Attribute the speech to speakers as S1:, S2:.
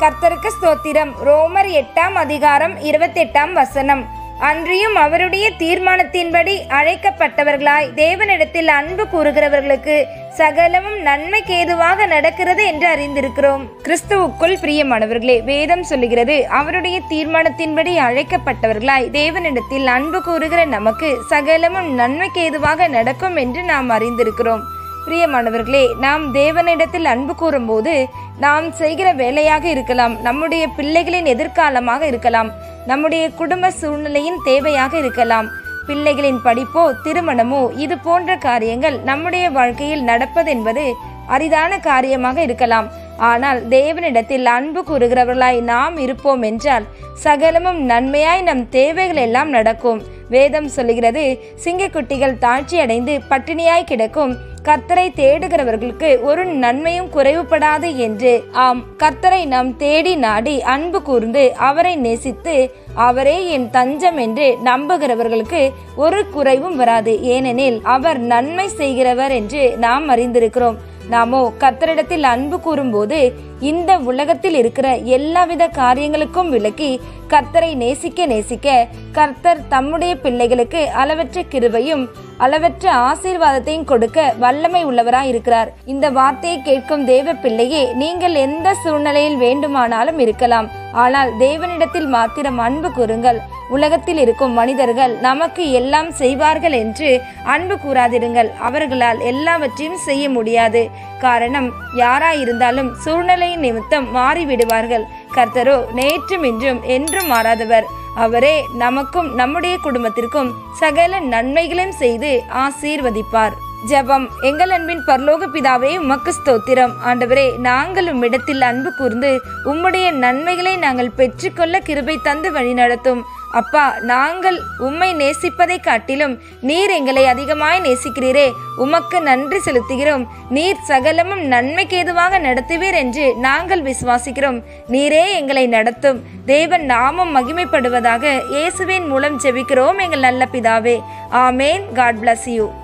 S1: கர்த்தருக்கு ஸ்தோத்திரம் ரோமர் எட்டாம் அதிகாரம் இருபத்தெட்டாம் வசனம் அன்றியும் அவருடைய தீர்மானத்தின்படி அழைக்கப்பட்டவர்களாய் தேவனிடத்தில் அன்பு கூறுகிறவர்களுக்கு சகலமும் நன்மைக்கு ஏதுவாக நடக்கிறது என்று அறிந்திருக்கிறோம் கிறிஸ்துவுக்குள் பிரியமானவர்களே வேதம் சொல்லுகிறது அவருடைய தீர்மானத்தின்படி அழைக்கப்பட்டவர்களாய் தேவனிடத்தில் அன்பு கூறுகிற நமக்கு சகலமும் நன்மைக்கு ஏதுவாக நடக்கும் என்று நாம் அறிந்திருக்கிறோம் பிரியமானவர்களே நாம் தேவனிடத்தில் அன்பு கூறும்போது நாம் செய்கிற வேலையாக இருக்கலாம் நம்முடைய பிள்ளைகளின் எதிர்காலமாக இருக்கலாம் நம்முடைய குடும்ப சூழ்நிலையின் தேவையாக இருக்கலாம் பிள்ளைகளின் படிப்போ திருமணமோ இது போன்ற காரியங்கள் நம்முடைய வாழ்க்கையில் நடப்பதென்பது அரிதான காரியமாக இருக்கலாம் ஆனால் தேவனிடத்தில் அன்பு கூறுகிறவர்களாய் நாம் இருப்போம் என்றால் சகலமும் நன்மையாய் நம் தேவைகள் எல்லாம் நடக்கும் வேதம் சொல்லுகிறது சிங்கக்குட்டிகள் தாழ்ச்சி அடைந்து பட்டினியாய் கிடக்கும் கர்த்தரை தேடுகிறவர்களுக்கு ஒரு நன்மையும் குறைவுபடாது என்று ஆம் கர்த்தரை நாம் தேடி நாடி அன்பு கூர்ந்து அவரை நேசித்து அவரே என் தஞ்சம் என்று நம்புகிறவர்களுக்கு ஒரு குறைவும் வராது ஏனெனில் அவர் நன்மை செய்கிறவர் என்று நாம் அறிந்திருக்கிறோம் நாமோ கர்த்தரிடத்தில் அன்பு கூறும்போது இந்த உலகத்தில் இருக்கிற எல்லாவித காரியங்களுக்கும் விலக்கி கர்த்தரை நேசிக்க நேசிக்க கர்த்தர் தம்முடைய பிள்ளைகளுக்கு அளவற்ற கிருபையும் அளவற்ற ஆசீர்வாதத்தையும் கொடுக்க வல்லமை உள்ளவராய் இருக்கிறார் இந்த வார்த்தையை கேட்கும் தேவ பிள்ளையே நீங்கள் எந்த சூழ்நிலையில் வேண்டுமானாலும் இருக்கலாம் ஆனால் தேவனிடத்தில் மாத்திரம் அன்பு கூறுங்கள் உலகத்தில் இருக்கும் மனிதர்கள் நமக்கு எல்லாம் செய்வார்கள் என்று அன்பு கூறாதிருங்கள் அவர்களால் எல்லாவற்றையும் செய்ய முடியாது காரணம் யாராயிருந்தாலும் சூழ்நிலையின் நிமித்தம் மாறிவிடுவார்கள் கர்த்தரோ நேற்றும் இன்றும் என்றும் மாறாதவர் அவரே நமக்கும் நம்முடைய குடும்பத்திற்கும் சகல நன்மைகளையும் செய்து ஆசீர்வதிப்பார் ஜெபம் எங்கள் அன்பின் பரலோக பிதாவே உமக்கு ஸ்தோத்திரம் ஆண்டவரே நாங்கள் உம்மிடத்தில் அன்பு கூர்ந்து உம்முடைய நன்மைகளை நாங்கள் பெற்றுக்கொள்ள கிருபை தந்து வழிநடத்தும் அப்பா நாங்கள் உம்மை நேசிப்பதை காட்டிலும் நீர் எங்களை அதிகமாய் நேசிக்கிறீரே உமக்கு நன்றி செலுத்துகிறோம் நீர் சகலமும் நன்மைக்கு ஏதுவாக நடத்துவீர் என்று நாங்கள் விசுவாசிக்கிறோம் நீரே எங்களை நடத்தும் தேவன் நாமம் மகிமைப்படுவதாக இயேசுவின் மூலம் ஜெபிக்கிறோம் எங்கள் நல்ல பிதாவே ஆமேன் காட் bless யூ